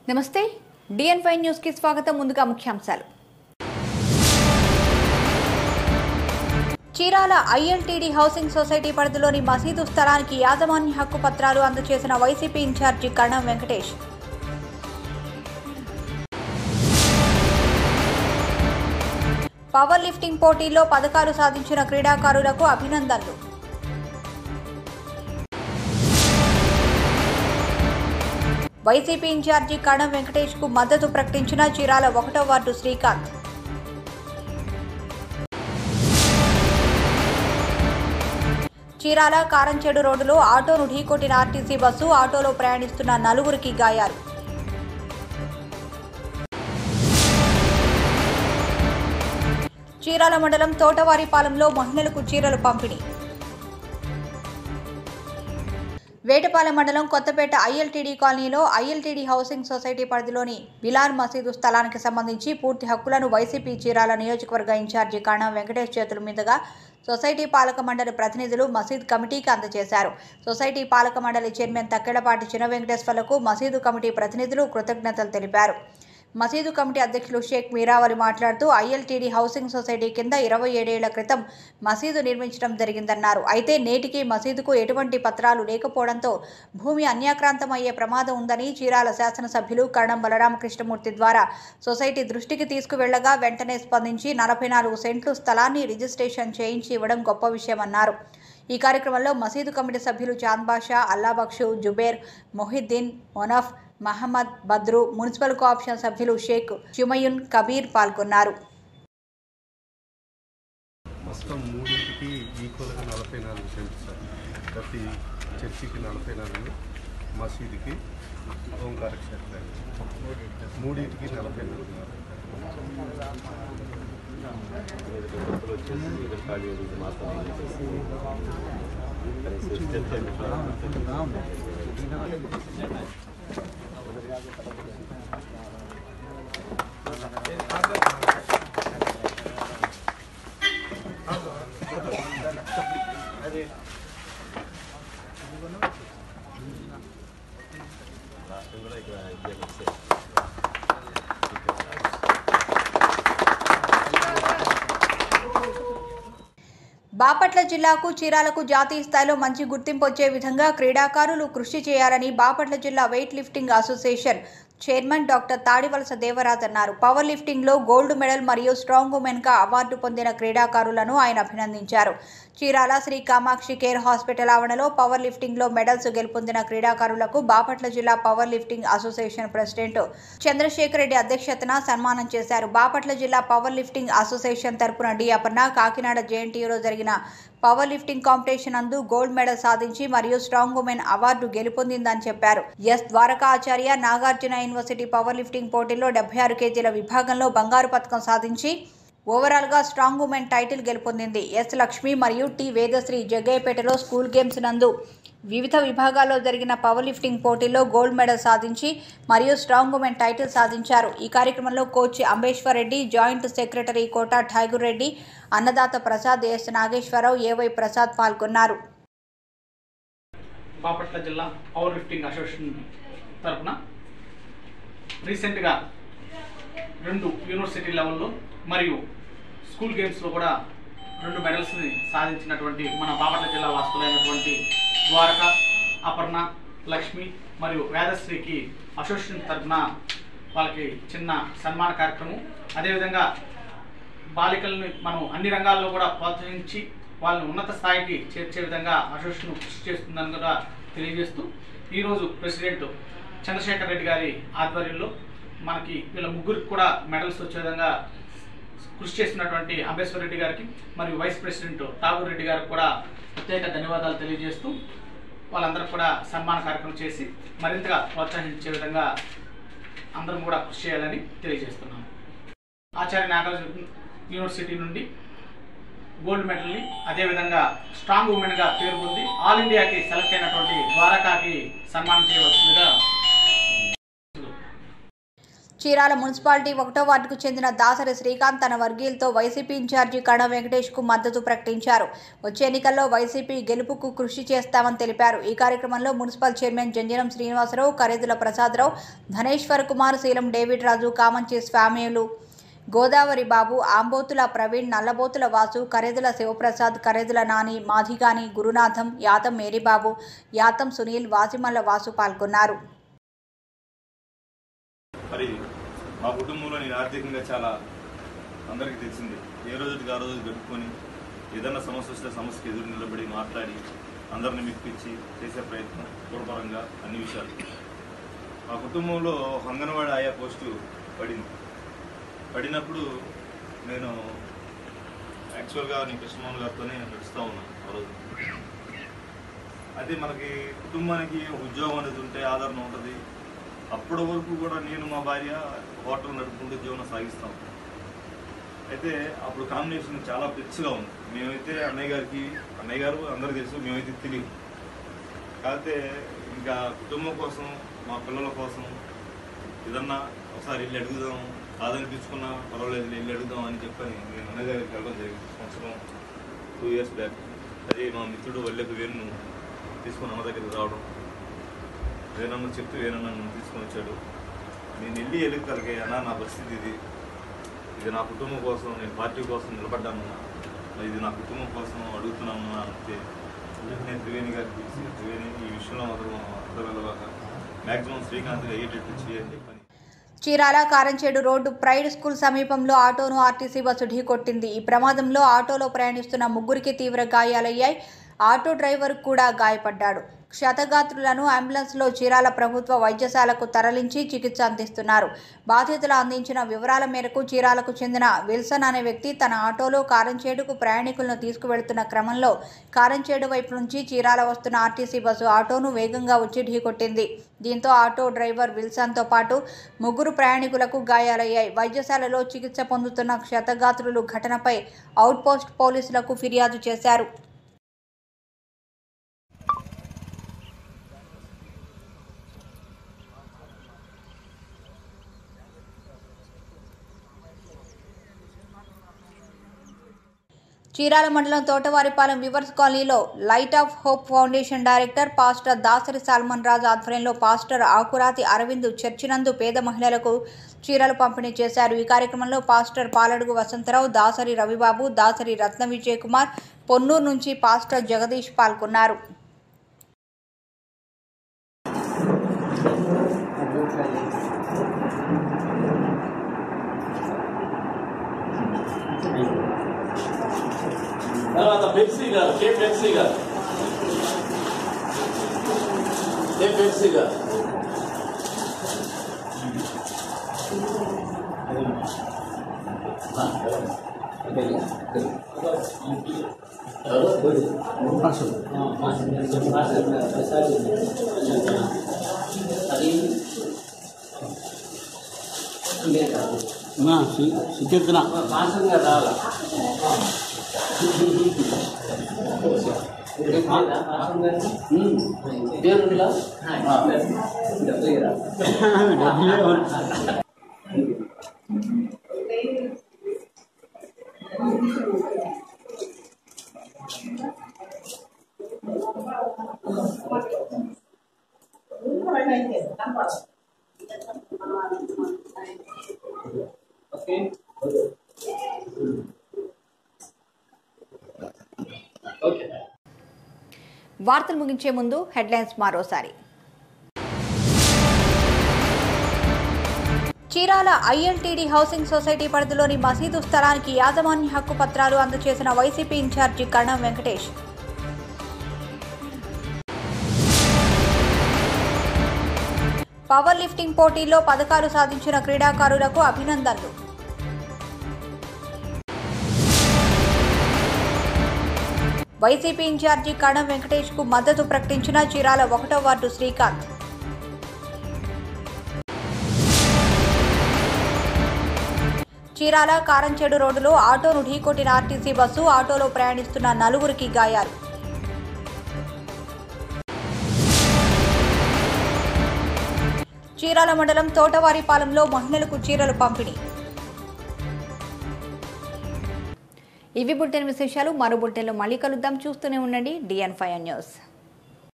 నమస్తే డిఎన్ five news కి స్వాగతం ముందుగా ముఖ్యాంశాలు చీరాల ఐఎల్టీడీ హౌసింగ్ సొసైటీ పరిధిలోని మసీదు స్థలానికి యాజమాన్య హక్కు పత్రాలు అందజేసిన వైసీపీ ఇన్ఛార్జి కణం వెంకటేష్ పవర్ లిఫ్టింగ్ పోటీల్లో పథకాలు సాధించిన క్రీడాకారులకు అభినందనలు వైసీపీ ఇన్ఛార్జి కణం వెంకటేష్ కు మద్దతు ప్రకటించిన చీరాల ఒకటో వార్డు శ్రీకాంత్ చీరాల కారంచేడు రోడ్డులో ఆటోను ఢీకొట్టిన ఆర్టీసీ బస్సు ఆటోలో ప్రయాణిస్తున్న నలుగురికి గాయాలు చీరాల మండలం తోటవారిపాలెంలో మహిళలకు చీరలు పంపిణీ వేటపాలెం మండలం కొత్తపేట ఐఎల్టీడీ కాలనీలో ఐఎల్టీడీ హౌసింగ్ సొసైటీ పరిధిలోని బిలార్ మసీదు స్థలానికి సంబంధించి పూర్తి హక్కులను వైసీపీ చీరాల నియోజకవర్గ ఇన్ఛార్జి కాణం వెంకటేష్ చేతుల మీదుగా సొసైటీ పాలక మండలి ప్రతినిధులు మసీద్ కమిటీకి అందజేశారు సొసైటీ పాలక మండలి చైర్మన్ తక్కెడపాటి చిన్న వెంకటేశ్వర్లకు మసీదు కమిటీ ప్రతినిధులు కృతజ్ఞతలు తెలిపారు మసీదు కమిటీ అధ్యక్షులు షేక్ మీరావలి మాట్లాడుతూ ఐఎల్టీడీ హౌసింగ్ సొసైటీ కింద ఇరవై ఏడేళ్ల క్రితం మసీదు నిర్మించడం జరిగిందన్నారు అయితే నేటికి మసీదుకు ఎటువంటి పత్రాలు లేకపోవడంతో భూమి అన్యాక్రాంతం అయ్యే ప్రమాదం ఉందని చీరాల శాసనసభ్యులు కరణం బలరామకృష్ణమూర్తి ద్వారా సొసైటీ దృష్టికి తీసుకువెళ్లగా వెంటనే స్పందించి నలభై నాలుగు సెంట్లు స్థలాన్ని రిజిస్ట్రేషన్ చేయించి ఇవ్వడం గొప్ప విషయమన్నారు ఈ కార్యక్రమంలో మసీదు కమిటీ సభ్యులు చాంద్ బాషా అల్లాబక్షు జుబేర్ మొహిద్దీన్ మొనఫ్ మహమ్మద్ బద్రు మున్సిపల్ కోఆప్షన్ సభ్యులు షేక్ జుమయున్ కబీర్ పాల్గొన్నారు మొత్తం మూడింటికి ఈక్వల్గా నలభై నాలుగు సెంట్లు సార్ ప్రతి చర్చికి నలభై నాలుగు మసీదుకి ఓంకార క్షేత్రానికి మూడింటికి నలభై నాలుగు బాపట్ల జిల్లాకు చీరాలకు జాతీయ స్థాయిలో మంచి గుర్తింపు వచ్చే విధంగా క్రీడాకారులు కృషి చేయాలని బాపట్ల జిల్లా weight lifting association chairman doctor Tadivalasa Devaraj అన్నారు పవర్ లిఫ్టింగ్లో గోల్డ్ మెడల్ మరియు స్ట్రాంగ్ ఉమెన్గా అవార్డు పొందిన క్రీడాకారులను ఆయన అభినందించారు చీరాల శ్రీ కామాక్షి కేర్ హాస్పిటల్ ఆవరణలో పవర్ లిఫ్టింగ్లో మెడల్స్ గెలుపొందిన క్రీడాకారులకు బాపట్ల జిల్లా power lifting association president Chandrasekhar Reddy అధ్యక్షతన సన్మానం చేశారు బాపట్ల జిల్లా పవర్ లిఫ్టింగ్ అసోసియేషన్ తరపున డి అపర్ణ కాకినాడ జేఎన్టీయూలో జరిగిన పవర్ లిఫ్టింగ్ కాంపిటీషన్ అందు గోల్డ్ మెడల్ సాధించి మరియు స్ట్రాంగ్ ఉమెన్ అవార్డు గెలుపొందిందని చెప్పారు yes Dwaraka Acharya Nagarjuna university power lifting పోటీల్లో డెబ్బై ఆరు కేజీల విభాగంలో బంగారు పథకం సాధించి ఓవరాల్ గా స్ట్రాంగ్ ఉమెన్ టైటిల్ గెలుపొందింది ఎస్ లక్ష్మి మరియు టి వేదశ్రీ జగ్గయ్యపేటలో స్కూల్ గేమ్స్ నందు వివిధ విభాగాల్లో జరిగిన పవర్ లిఫ్టింగ్ పోటీల్లో గోల్డ్ మెడల్ సాధించి మరియు స్ట్రాంగ్ ఉమెన్ టైటిల్ సాధించారు ఈ కార్యక్రమంలో coach Ambeshwar Reddy joint secretary Kota Tagore Reddy Annadata Prasad S Nageswararao AY Prasad పాల్గొన్నారు బాపట్ల జిల్లా పవర్ లిఫ్టింగ్ అసోసియేషన్ తరఫున రీసెంట్గా రెండు యూనివర్సిటీ లెవెల్లో మరియు స్కూల్ గేమ్స్లో కూడా రెండు మెడల్స్ని సాధించినటువంటి మన బాపట్ల జిల్లా వాసులైనటువంటి ద్వారక అపర్ణ లక్ష్మి మరియు వేదశ్రీకి అసోసియేషన్ తరఫున వాళ్ళకి చిన్న సన్మాన కార్యక్రమం అదేవిధంగా బాలికల్ని మనం అన్ని రంగాల్లో కూడా ప్రోత్సహించి వాళ్ళని ఉన్నత స్థాయికి చేర్చే విధంగా అసోసియేషన్ కృషి చేస్తుందని కూడా తెలియజేస్తూ ఈరోజు ప్రెసిడెంట్ చంద్రశేఖర్ రెడ్డి గారి ఆధ్వర్యంలో మనకి వీళ్ళ ముగ్గురికి కూడా మెడల్స్ వచ్చే విధంగా కృషి చేస్తున్నటువంటి అంబేశ్వర్ రెడ్డి గారికి మరియు వైస్ ప్రెసిడెంట్ ఠాగూర్ రెడ్డి గారికి కూడా ప్రత్యేక ధన్యవాదాలు తెలియజేస్తూ వాళ్ళందరూ కూడా సన్మాన కార్యక్రమం చేసి మరింతగా ప్రోత్సహించే విధంగా అందరం కూడా కృషి చేయాలని తెలియజేస్తున్నాం ఆచార్య నాగార్జున యూనివర్సిటీ నుండి గోల్డ్ మెడల్ని అదేవిధంగా స్ట్రాంగ్ ఉమెన్గా పేరు పొంది ఆల్ ఇండియాకి సెలెక్ట్ అయినటువంటి ద్వారకాకి సన్మానం చేయవలసిందిగా చీరాల మున్సిపాలిటీ ఒకటో వార్డుకు చెందిన దాసరి శ్రీకాంత్ తన వర్గీయులతో వైసీపీ ఇన్ఛార్జి కణ వెంకటేష్ కు మద్దతు ప్రకటించారు వచ్చే ఎన్నికల్లో వైసీపీ గెలుపుకు కృషి చేస్తామని తెలిపారు ఈ కార్యక్రమంలో municipal chairman Janjanam Srinivasarao Karedula Prasadarao Dhaneshwar Kumar Seelam David Raju Kamanchi Swamyulu Godavari Babu Ambothula Praveen Nallabothula Vasu Karedula Sivaprasad Karedula Nani Madhigani Gurunatham Yatham Marybabu Yatham Sunil Vasimalla Vasu పాల్గొన్నారు మరి మా కుటుంబంలో నేను ఆర్థికంగా చాలా అందరికీ తెలిసింది ఏ రోజుకి ఆ రోజు గడుపుకొని ఏదైనా సమస్య వస్తే సమస్యకి ఎదురు నిలబడి మాట్లాడి అందరిని మెప్పించి చేసే ప్రయత్నం దూరపరంగా అన్ని విషయాలు మా కుటుంబంలో ఒక అంగన్వాడీ ఆయా పోస్టు పడింది పడినప్పుడు నేను యాక్చువల్గా నేను కృష్ణమోహన్ గారితోనే నడుస్తూ ఉన్నాను ఆ రోజు అదే మనకి కుటుంబానికి ఒక ఉద్యోగం అనేది ఉంటే ఆదరణ ఉంటుంది అప్పటి వరకు కూడా నేను మా భార్య హోటల్ నడుపుకుంటూ జీవనం సాగిస్తాం అయితే అప్పుడు కాంబినేషన్ చాలా పిచ్చిగా ఉంది మేమైతే అన్నయ్య గారికి అన్నయ్య గారు అందరికీ తెలుసు మేమైతే తెలియదు కాకపోతే ఇంకా కుటుంబం కోసం మా పిల్లల కోసం ఏదన్నా ఒకసారి వెళ్ళి అడుగుదాం కాదనిపించుకున్నా పర్వాలేదు వెళ్ళి అడుగుదాం అని చెప్పని నేను అన్నయ్య దగ్గరికి వెళ్ళడం జరిగింది సంవత్సరం టూ ఇయర్స్ బ్యాక్ అదే మా మిత్రుడు వల్లెకు వేణు తీసుకుని అన్న దగ్గరికి రావడం వేనన్న చెప్తూ వేనన్న నన్ను తీసుకొని వచ్చాడు నేను వెళ్ళి ఎలుగుతలకి అన్న నా పరిస్థితి ఇది ఇది నా కుటుంబం కోసం నేను పార్టీ కోసం నిలబడ్డాను మరి ఇది నా కుటుంబం కోసం అడుగుతున్నాను అంటే నేను త్రివేణి గారికి పిలిచి త్రివేణి ఈ విషయంలో మాత్రం అర్థం వెళ్ళవాక మ్యాక్సిమం శ్రీకాంత్ అయ్యేటట్టు చేయని చెప్పని Chirala Karamchedu road pride school సమీపంలో ఆటోను ఆర్టీసీ బస్సు ఢీకొట్టింది ఈ ప్రమాదంలో ఆటోలో ప్రయాణిస్తున్న ముగ్గురికి తీవ్ర గాయాలయ్యాయి ఆటో డ్రైవర్ కూడా గాయపడ్డాడు క్షతగాత్రులను అంబులెన్స్లో చీరాల ప్రభుత్వ వైద్యశాలకు తరలించి చికిత్స అందిస్తున్నారు బాధితులు అందించిన వివరాల మేరకు చీరాలకు చెందిన విల్సన్ అనే వ్యక్తి తన ఆటోలో కారంచేడుకు ప్రయాణికులను తీసుకువెళ్తున్న క్రమంలో కారంచేడు వైపు నుంచి చీరాల వస్తున్న ఆర్టీసీ బస్సు ఆటోను వేగంగా వచ్చి ఢీకొట్టింది దీంతో ఆటో డ్రైవర్ విల్సన్తో పాటు ముగ్గురు ప్రయాణికులకు గాయాలయ్యాయి వైద్యశాలలో చికిత్స పొందుతున్న క్షతగాత్రులు ఘటనపై అవుట్పోస్ట్ పోలీసులకు ఫిర్యాదు చేశారు చీరాల మండలం తోటవారిపాలెం వివర్స్ కాలనీలో light of hope foundation director pastor Dasari Solomon Raju ఆధ్వర్యంలో పాస్టర్ ఆకురాతి అరవింద్ చర్చినందు పేద మహిళలకు చీరలు పంపిణీ చేశారు ఈ కార్యక్రమంలో పాస్టర్ పాలడుగు వసంతరావు దాసరి రవిబాబు దాసరి రత్న విజయ్ కుమార్ పొన్నూరు నుంచి పాస్టర్ జగదీష్ పాల్గొన్నారు తర్వాత పెప్సీ గారు కే పెప్సీ గారు కే పెప్సీ గారు సుకీర్తన మాసంగా రావాలా పేరులా వార్తలు ముగించే ముందు హెడ్లైన్స్ మరోసారి చీరాల ఐఎల్టీడీ హౌసింగ్ సొసైటీ పరిధిలోని మసీదు స్థలానికి యాజమాన్య హక్కు పత్రాలు అందజేసిన వైసీపీ ఇన్ఛార్జి కణం వెంకటేష్ పవర్ లిఫ్టింగ్ పోటీల్లో పథకాలు సాధించిన క్రీడాకారులకు అభినందనలు వైసీపీ ఇన్ఛార్జి కణం వెంకటేష్ కు మద్దతు ప్రకటించిన చీరాల ఒకటో వార్డు శ్రీకాంత్ చీరాల కారంచేడు రోడ్డులో ఆటోను ఢీకొట్టిన ఆర్టీసీ బస్సు ఆటోలో ప్రయాణిస్తున్న నలుగురికి గాయాలు చీరాల మండలం తోటవారిపాలెంలో మహిళలకు చీరలు పంపిణీ ఇవి బులెటిన్ విశేషాలు మరో బులెటిన్లో మళ్ళీ కలుద్దాం చూస్తూనే ఉండండి డిఎన్ ఫైవ్ న్యూస్